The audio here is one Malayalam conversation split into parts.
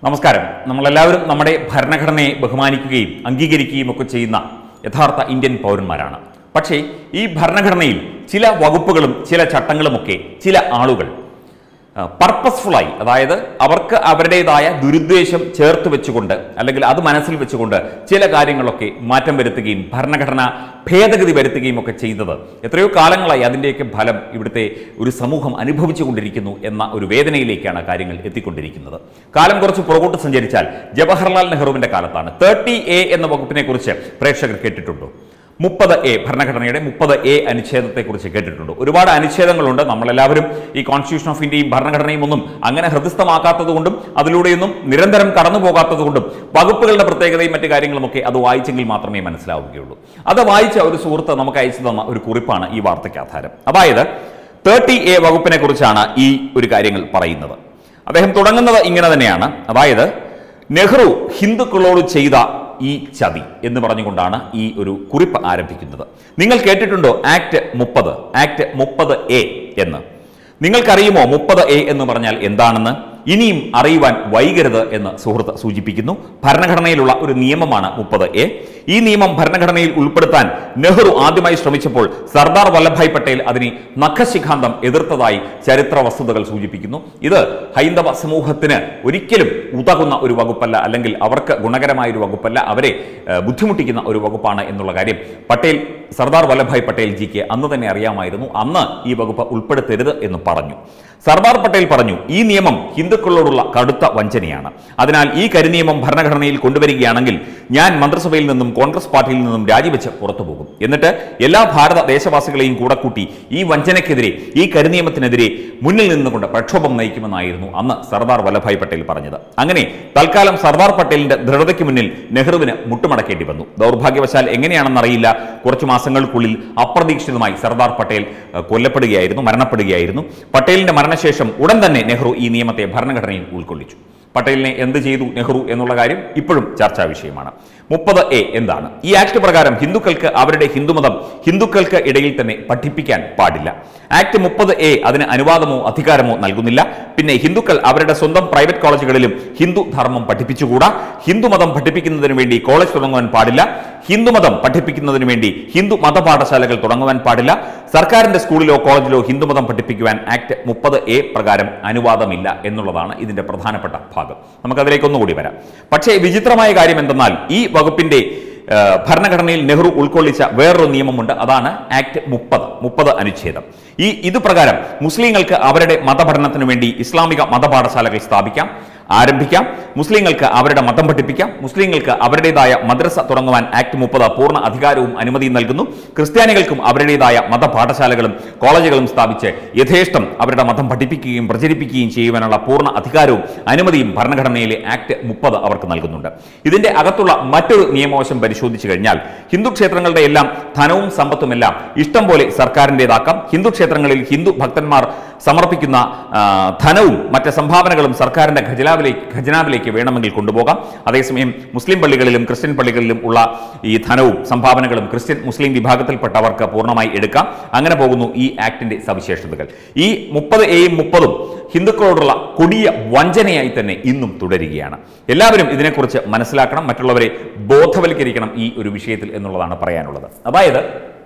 നമസ്കാരം നമ്മളെല്ലാവരും നമ്മുടെ ഭരണഘടനയെ ബഹുമാനിക്കുകയും അംഗീകരിക്കുകയും ഒക്കെ ചെയ്യുന്ന യഥാർത്ഥ ഇന്ത്യൻ പൗരന്മാരാണ് പക്ഷേ ഈ ഭരണഘടനയിൽ ചില വകുപ്പുകളും ചില ചട്ടങ്ങളുമൊക്കെ ചില ആളുകൾ പർപ്പസ്ഫുള്ളായി അതായത് അവർക്ക് അവരുടേതായ ദുരുദ്ദേശം ചേർത്ത് വെച്ചുകൊണ്ട് അല്ലെങ്കിൽ അത് മനസ്സിൽ വെച്ചുകൊണ്ട് ചില കാര്യങ്ങളൊക്കെ മാറ്റം വരുത്തുകയും ഭരണഘടന ഭേദഗതി വരുത്തുകയും ഒക്കെ ചെയ്തത് എത്രയോ കാലങ്ങളായി അതിൻ്റെയൊക്കെ ഫലം ഇവിടുത്തെ ഒരു സമൂഹം അനുഭവിച്ചു കൊണ്ടിരിക്കുന്നു എന്ന ഒരു വേദനയിലേക്കാണ് കാര്യങ്ങൾ എത്തിക്കൊണ്ടിരിക്കുന്നത് കാലം കുറച്ച് പുറകോട്ട് സഞ്ചരിച്ചാൽ ജവഹർലാൽ നെഹ്റുവിന്റെ കാലത്താണ് തേർട്ടി എ എന്ന വകുപ്പിനെ കുറിച്ച് പ്രേക്ഷകർ കേട്ടിട്ടുണ്ടോ മുപ്പത് എ ഭരണഘടനയുടെ മുപ്പത് എ അനുച്ഛേദത്തെക്കുറിച്ച് കേട്ടിട്ടുണ്ട് ഒരുപാട് അനുച്ഛേദങ്ങളുണ്ട് നമ്മളെല്ലാവരും ഈ കോൺസ്റ്റിറ്റ്യൂഷൻ ഓഫ് ഇന്ത്യയും ഭരണഘടനയും ഒന്നും അങ്ങനെ ഹൃദയസ്ഥമാക്കാത്തതുകൊണ്ടും അതിലൂടെയൊന്നും നിരന്തരം കടന്നു പോകാത്തതുകൊണ്ടും വകുപ്പുകളുടെ പ്രത്യേകതയും മറ്റു കാര്യങ്ങളുമൊക്കെ അത് വായിച്ചെങ്കിൽ മാത്രമേ മനസ്സിലാവുകയുള്ളൂ അത് വായിച്ച ഒരു സുഹൃത്ത് നമുക്ക് അയച്ചു തന്ന ഒരു കുറിപ്പാണ് ഈ വാർത്തയ്ക്ക് ആധാരം അതായത് തേർട്ടി എ വകുപ്പിനെ കുറിച്ചാണ് ഈ ഒരു കാര്യങ്ങൾ പറയുന്നത് അദ്ദേഹം തുടങ്ങുന്നത് ഇങ്ങനെ തന്നെയാണ് അതായത് നെഹ്റു ഹിന്ദുക്കളോട് ചെയ്ത ഈ ചതി എന്ന് പറഞ്ഞുകൊണ്ടാണ് ഈ ഒരു കുറിപ്പ് ആരംഭിക്കുന്നത് നിങ്ങൾ കേട്ടിട്ടുണ്ടോ ആക്ട് മുപ്പത് ആക്ട് മുപ്പത് എ എന്ന് നിങ്ങൾക്കറിയുമോ മുപ്പത് എ എന്ന് പറഞ്ഞാൽ എന്താണെന്ന് ഇനിയും അറിയുവാൻ വൈകരുത് എന്ന് സുഹൃത്ത് സൂചിപ്പിക്കുന്നു ഭരണഘടനയിലുള്ള ഒരു നിയമമാണ് മുപ്പത് എ ഈ നിയമം ഭരണഘടനയിൽ ഉൾപ്പെടുത്താൻ നെഹ്റു ആദ്യമായി ശ്രമിച്ചപ്പോൾ സർദാർ വല്ലഭായ് പട്ടേൽ അതിനെ നഖശിഖാന്തം എതിർത്തതായി ചരിത്ര വസ്തുതകൾ സൂചിപ്പിക്കുന്നു ഇത് ഹൈന്ദവ സമൂഹത്തിന് ഒരിക്കലും ഉതകുന്ന ഒരു വകുപ്പല്ല അല്ലെങ്കിൽ അവർക്ക് ഗുണകരമായ ഒരു വകുപ്പല്ല അവരെ ഏഹ്, ബുദ്ധിമുട്ടിക്കുന്ന ഒരു വകുപ്പാണ് എന്നുള്ള കാര്യം പട്ടേൽ സർദാർ വല്ലഭായ് പട്ടേൽ ജിക്ക് അന്ന് തന്നെ അറിയാമായിരുന്നു അന്ന് ഈ വകുപ്പ് ഉൾപ്പെടുത്തരുത് എന്ന് പറഞ്ഞു സർദാർ പട്ടേൽ പറഞ്ഞു ഈ നിയമം ഹിന്ദുക്കളോടുള്ള കടുത്ത വഞ്ചനയാണ് അതിനാൽ ഈ കരിനിയമം ഭരണഘടനയിൽ കൊണ്ടുവരികയാണെങ്കിൽ ഞാൻ മന്ത്രിസഭയിൽ നിന്നും കോൺഗ്രസ് പാർട്ടിയിൽ നിന്നും രാജിവെച്ച് പുറത്തു പോകും എന്നിട്ട് എല്ലാ ഭാരത ദേശവാസികളെയും കൂടെ കൂട്ടി ഈ വഞ്ചനയ്ക്കെതിരെ ഈ കരിനിയമത്തിനെതിരെ മുന്നിൽ നിന്നുകൊണ്ട് പ്രക്ഷോഭം നയിക്കുമെന്നായിരുന്നു അന്ന് സർദാർ വല്ലഭായ് പട്ടേൽ പറഞ്ഞത് അങ്ങനെ തൽക്കാലം സർദാർ പട്ടേലിന്റെ ദൃഢതയ്ക്ക് മുന്നിൽ നെഹ്റുവിന് മുട്ടുമടക്കേണ്ടി വന്നു ദൗർഭാഗ്യവശാൽ എങ്ങനെയാണെന്നറിയില്ല കുറച്ചു മാസങ്ങൾക്കുള്ളിൽ അപ്രതീക്ഷിതമായി സർദാർ പട്ടേൽ ഏഹ്, കൊല്ലപ്പെടുകയായിരുന്നു മരണപ്പെടുകയായിരുന്നു പട്ടേലിന്റെ മരണശേഷം ഉടൻ തന്നെ നെഹ്റു ഈ നിയമത്തെ ഭരണഘടനയിൽ ഉൾക്കൊള്ളിച്ചു പട്ടേലിനെ എന്ത് ചെയ്തു നെഹ്റു എന്നുള്ള കാര്യം ഇപ്പോഴും ചർച്ചാ വിഷയമാണ് മുപ്പത് എ എന്താണ് ഈ ആക്ട് പ്രകാരം ഹിന്ദുക്കൾക്ക് അവരുടെ ഹിന്ദുമതം ഹിന്ദുക്കൾക്ക് ഇടയിൽ തന്നെ പഠിപ്പിക്കാൻ പാടില്ല ആക്ട് മുപ്പത് എ അതിന് അനുവാദമോ അധികാരമോ നൽകുന്നില്ല പിന്നെ ഹിന്ദുക്കൾ അവരുടെ സ്വന്തം പ്രൈവറ്റ് കോളേജുകളിലും ഹിന്ദു ധർമ്മം പഠിപ്പിച്ചുകൂടാ ഹിന്ദുമതം പഠിപ്പിക്കുന്നതിന് വേണ്ടി കോളേജ് തുടങ്ങുവാൻ പാടില്ല ഹിന്ദുമതം പഠിപ്പിക്കുന്നതിന് വേണ്ടി ഹിന്ദു മതപാഠശാലകൾ തുടങ്ങുവാൻ പാടില്ല സർക്കാരിന്റെ സ്കൂളിലോ കോളേജിലോ ഹിന്ദുമതം പഠിപ്പിക്കുവാൻ ആക്ട് മുപ്പത് എ പ്രകാരം അനുവാദമില്ല എന്നുള്ളതാണ് ഇതിന്റെ പ്രധാനപ്പെട്ട ഭാഗം നമുക്കതിലേക്ക് ഒന്നുകൂടി വരാം പക്ഷേ വിചിത്രമായ കാര്യം എന്തെന്നാൽ ഈ വകുപ്പിന്റെ ആ, ഭരണഘടനയിൽ നെഹ്റു ഉൾക്കൊള്ളിച്ച വേറൊരു നിയമമുണ്ട് അതാണ് ആക്ട് മുപ്പത് മുപ്പത് അനുച്ഛേദം ഈ ഇത് പ്രകാരം മുസ്ലിങ്ങൾക്ക് അവരുടെ മതപഠനത്തിനു വേണ്ടി ഇസ്ലാമിക മതപാഠശാലകൾ സ്ഥാപിക്കാം ആരംഭിക്കാം മുസ്ലിങ്ങൾക്ക് അവരുടെ മതം പഠിപ്പിക്കാം മുസ്ലിങ്ങൾക്ക് അവരുടേതായ മദ്രസ തുടങ്ങുവാൻ ആക്ട് മുപ്പത് പൂർണ്ണ അധികാരവും അനുമതിയും നൽകുന്നു ക്രിസ്ത്യാനികൾക്കും അവരുടേതായ മതപാഠശാലകളും കോളേജുകളും സ്ഥാപിച്ച് യഥേഷ്ടം അവരുടെ മതം പഠിപ്പിക്കുകയും പ്രചരിപ്പിക്കുകയും ചെയ്യുവാനുള്ള പൂർണ്ണ അധികാരവും അനുമതിയും ഭരണഘടനയിലെ ആക്ട് മുപ്പത് അവർക്ക് നൽകുന്നുണ്ട് ഇതിന്റെ അകത്തുള്ള മറ്റൊരു നിയമവശം പരിശോധിച്ചു കഴിഞ്ഞാൽ ഹിന്ദു ക്ഷേത്രങ്ങളുടെ എല്ലാം ധനവും സമ്പത്തുമെല്ലാം ഇഷ്ടം പോലെ സർക്കാരിൻ്റെതാക്കാം ഹിന്ദു ക്ഷേത്രങ്ങളിൽ ഹിന്ദു ഭക്തന്മാർ സമർപ്പിക്കുന്ന ആ, ധനവും മറ്റ് സംഭാവനകളും സർക്കാരിന്റെ ഖജനാവിലേക്ക് ഖജനാവിലേക്ക് വേണമെങ്കിൽ കൊണ്ടുപോകാം അതേസമയം മുസ്ലിം പള്ളികളിലും ക്രിസ്ത്യൻ പള്ളികളിലും ഉള്ള ഈ ധനവും സംഭാവനകളും ക്രിസ്ത്യൻ മുസ്ലിം വിഭാഗത്തിൽപ്പെട്ടവർക്ക് പൂർണ്ണമായി എടുക്കാം അങ്ങനെ പോകുന്നു ഈ ആക്ടിന്റെ സവിശേഷതകൾ ഈ മുപ്പത് എയും മുപ്പതും ഹിന്ദുക്കളോടുള്ള കൊടിയ വഞ്ചനയായി തന്നെ ഇന്നും തുടരുകയാണ് എല്ലാവരും ഇതിനെക്കുറിച്ച് മനസ്സിലാക്കണം മറ്റുള്ളവരെ ബോധവൽക്കരിക്കണം ഈ ഒരു വിഷയത്തിൽ എന്നുള്ളതാണ് പറയാനുള്ളത് അതായത്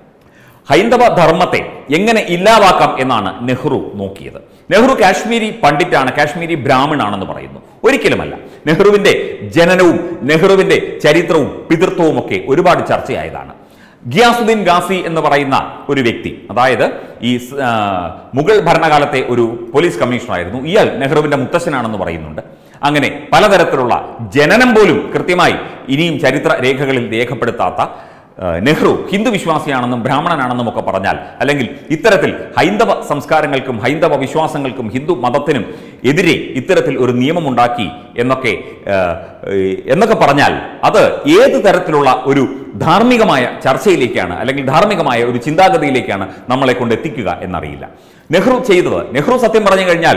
ഹൈന്ദവ ധർമ്മത്തെ എങ്ങനെ ഇല്ലാതാക്കാം എന്നാണ് നെഹ്റു നോക്കിയത് നെഹ്റു കാശ്മീരി പണ്ഡിറ്റാണ് കാശ്മീരി ബ്രാഹ്മണാണെന്ന് പറയുന്നു ഒരിക്കലുമല്ല നെഹ്റുവിന്റെ ജനനവും നെഹ്റുവിന്റെ ചരിത്രവും പിതൃത്വവും ഒക്കെ ഒരുപാട് ചർച്ചയായതാണ് ഗിയാസുദ്ദീൻ ഗാസി എന്ന് പറയുന്ന ഒരു വ്യക്തി അതായത് ഈ സ്- ആ, മുഗൾ ഭരണകാലത്തെ ഒരു പോലീസ് കമ്മീഷണറായിരുന്നു ഇയാൾ നെഹ്റുവിന്റെ മുത്തശ്ശനാണെന്ന് പറയുന്നുണ്ട് അങ്ങനെ പലതരത്തിലുള്ള ജനനം പോലും കൃത്യമായി ഇനിയും ചരിത്ര രേഖകളിൽ രേഖപ്പെടുത്താത്ത ഏഹ് നെഹ്റു ഹിന്ദു വിശ്വാസിയാണെന്നും ബ്രാഹ്മണനാണെന്നും ഒക്കെ പറഞ്ഞാൽ അല്ലെങ്കിൽ ഇത്തരത്തിൽ ഹൈന്ദവ സംസ്കാരങ്ങൾക്കും ഹൈന്ദവ വിശ്വാസങ്ങൾക്കും ഹിന്ദു മതത്തിനും എതിരെ ഇത്തരത്തിൽ ഒരു നിയമമുണ്ടാക്കി എന്നൊക്കെ ഏഹ്, ഏഹ്, എന്നൊക്കെ പറഞ്ഞാൽ അത് ഏത് തരത്തിലുള്ള ഒരു ധാർമ്മികമായ ചർച്ചയിലേക്കാണ് അല്ലെങ്കിൽ ധാർമ്മികമായ ഒരു ചിന്താഗതിയിലേക്കാണ് നമ്മളെ കൊണ്ട് എത്തിക്കുക എന്നറിയില്ല നെഹ്റു ചെയ്തത് നെഹ്റു സത്യം പറഞ്ഞു കഴിഞ്ഞാൽ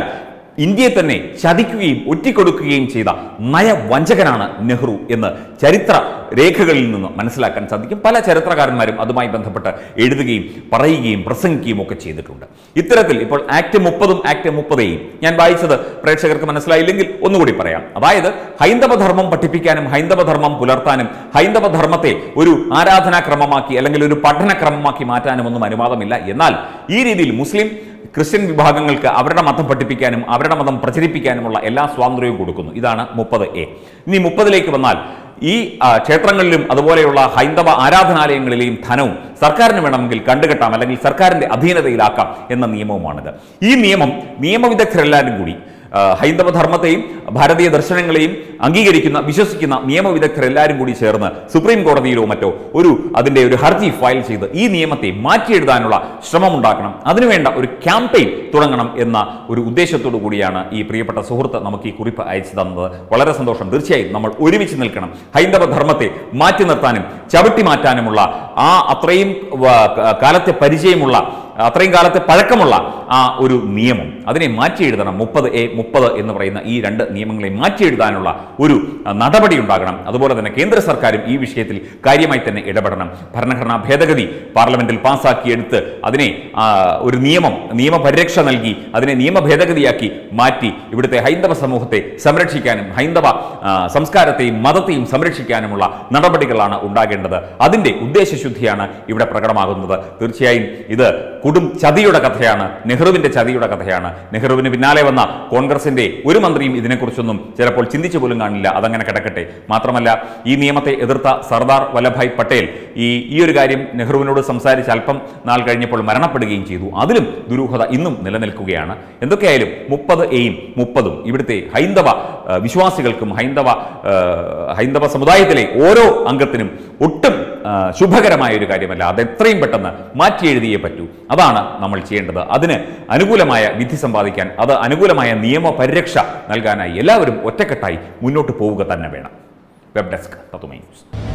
ഇന്ത്യയെ തന്നെ ചതിക്കുകയും ഒറ്റിക്കൊടുക്കുകയും ചെയ്ത നയവഞ്ചകനാണ് നെഹ്റു എന്ന് ചരിത്ര രേഖകളിൽ നിന്ന് മനസ്സിലാക്കാൻ സാധിക്കും പല ചരിത്രകാരന്മാരും അതുമായി ബന്ധപ്പെട്ട് എഴുതുകയും പറയുകയും പ്രസംഗിക്കുകയും ഒക്കെ ചെയ്തിട്ടുണ്ട് ഇത്തരത്തിൽ ഇപ്പോൾ ആക്ട് മുപ്പതും ആക്ട് മുപ്പതേയും ഞാൻ വായിച്ചത് പ്രേക്ഷകർക്ക് മനസ്സിലായില്ലെങ്കിൽ ഒന്നുകൂടി പറയാം അതായത് ഹൈന്ദവധർമ്മം പഠിപ്പിക്കാനും ഹൈന്ദവധർമ്മം പുലർത്താനും ഹൈന്ദവധർമ്മത്തെ ഒരു ആരാധനാക്രമമാക്കി അല്ലെങ്കിൽ ഒരു പഠനക്രമമാക്കി മാറ്റാനും ഒന്നും അനുവാദമില്ല എന്നാൽ ഈ രീതിയിൽ മുസ്ലിം ക്രിസ്ത്യൻ വിഭാഗങ്ങൾക്ക് അവരുടെ മതം പഠിപ്പിക്കാനും അവരുടെ മതം പ്രചരിപ്പിക്കാനുമുള്ള എല്ലാ സ്വാതന്ത്ര്യവും കൊടുക്കുന്നു ഇതാണ് മുപ്പത് എ ഇനി മുപ്പതിലേക്ക് വന്നാൽ ഈ ആ, ക്ഷേത്രങ്ങളിലും അതുപോലെയുള്ള ഹൈന്ദവ ആരാധനാലയങ്ങളിലെയും ധനവും സർക്കാരിന് വേണമെങ്കിൽ കണ്ടുകെട്ടാം അല്ലെങ്കിൽ സർക്കാരിന്റെ അധീനതയിലാക്കാം എന്ന നിയമവുമാണിത് ഈ നിയമം നിയമവിദഗ്ധരെല്ലാവരും കൂടി ആ, ഹൈന്ദവ ധർമ്മത്തെയും ഭാരതീയ ദർശനങ്ങളെയും അംഗീകരിക്കുന്ന വിശ്വസിക്കുന്ന നിയമവിദഗ്ധരെല്ലാവരും കൂടി ചേർന്ന് സുപ്രീം കോടതിയിലോ മറ്റോ ഒരു അതിന്റെ ഒരു ഹർജി ഫയൽ ചെയ്ത് ഈ നിയമത്തെ മാറ്റിയെഴുതാനുള്ള ശ്രമമുണ്ടാക്കണം അതിനുവേണ്ട ഒരു ക്യാമ്പയിൻ തുടങ്ങണം എന്ന ഒരു ഉദ്ദേശത്തോടു കൂടിയാണ് ഈ പ്രിയപ്പെട്ട സുഹൃത്ത് നമുക്ക് ഈ കുറിപ്പ് അയച്ചു തന്നത് വളരെ സന്തോഷം തീർച്ചയായും നമ്മൾ ഒരുമിച്ച് നിൽക്കണം ഹൈന്ദവ ധർമ്മത്തെ മാറ്റി നിർത്താനും ചവിട്ടി മാറ്റാനുമുള്ള ആ അത്രയും വ- കാലത്തെ പരിചയമുള്ള അത്രയും കാലത്തെ പഴക്കമുള്ള ആ ഒരു നിയമം അതിനെ മാറ്റി എഴുതണം മുപ്പത് എ മുപ്പത് എന്ന് പറയുന്ന ഈ രണ്ട് നിയമങ്ങളെ മാറ്റി എഴുതാനുള്ള ഒരു ആ, നടപടി ഉണ്ടാകണം അതുപോലെ തന്നെ കേന്ദ്ര സർക്കാരും ഈ വിഷയത്തിൽ കാര്യമായി തന്നെ ഇടപെടണം ഭരണഘടനാ ഭേദഗതി പാർലമെന്റിൽ പാസ്സാക്കിയെടുത്ത് അതിനെ ആ, ഒരു നിയമം നിയമപരിരക്ഷ നൽകി അതിനെ നിയമ ഭേദഗതിയാക്കി മാറ്റി ഇവിടുത്തെ ഹൈന്ദവ സമൂഹത്തെ സംരക്ഷിക്കാനും ഹൈന്ദവ ആ, സംസ്കാരത്തെയും മതത്തെയും സംരക്ഷിക്കാനുമുള്ള നടപടികളാണ് ഉണ്ടാകേണ്ടത് അതിന്റെ ഉദ്ദേശശുദ്ധിയാണ് ഇവിടെ പ്രകടമാകുന്നത് തീർച്ചയായും ഇത് കൊടും ചതിയുടെ കഥയാണ് നെഹ്റുവിന്റെ ചതിയുടെ കഥയാണ് നെഹ്റുവിന് പിന്നാലെ വന്ന കോൺഗ്രസിന്റെ ഒരു മന്ത്രിയും ഇതിനെക്കുറിച്ചൊന്നും ചിലപ്പോൾ ചിന്തിച്ചു പോലും കാണില്ല അതങ്ങനെ കിടക്കട്ടെ മാത്രമല്ല ഈ നിയമത്തെ എതിർത്ത സർദാർ വല്ലഭായ് പട്ടേൽ ഈ ഈ ഒരു കാര്യം നെഹ്റുവിനോട് സംസാരിച്ച് അല്പം നാൾ കഴിഞ്ഞപ്പോൾ മരണപ്പെടുകയും ചെയ്തു അതിലും ദുരൂഹത ഇന്നും നിലനിൽക്കുകയാണ് എന്തൊക്കെയായാലും മുപ്പത് എയും മുപ്പതും ഇവിടുത്തെ ഹൈന്ദവ ആ, വിശ്വാസികൾക്കും ഹൈന്ദവ ആ, ഹൈന്ദവ സമുദായത്തിലെ ഓരോ അംഗത്തിനും ഒട്ടും ആ, ശുഭകരമായ ഒരു കാര്യമല്ല അത് എത്രയും പെട്ടെന്ന് മാറ്റി എഴുതിയേ പറ്റൂ അതാണ് നമ്മൾ ചെയ്യേണ്ടത് അതിന് അനുകൂലമായ വിധി സമ്പാദിക്കാൻ അത് അനുകൂലമായ നിയമ പരിരക്ഷ നൽകാനായി എല്ലാവരും ഒറ്റക്കെട്ടായി മുന്നോട്ട് പോവുക തന്നെ വേണം വെബ് ഡെസ്ക് തത്തുമൈ ന്യൂസ്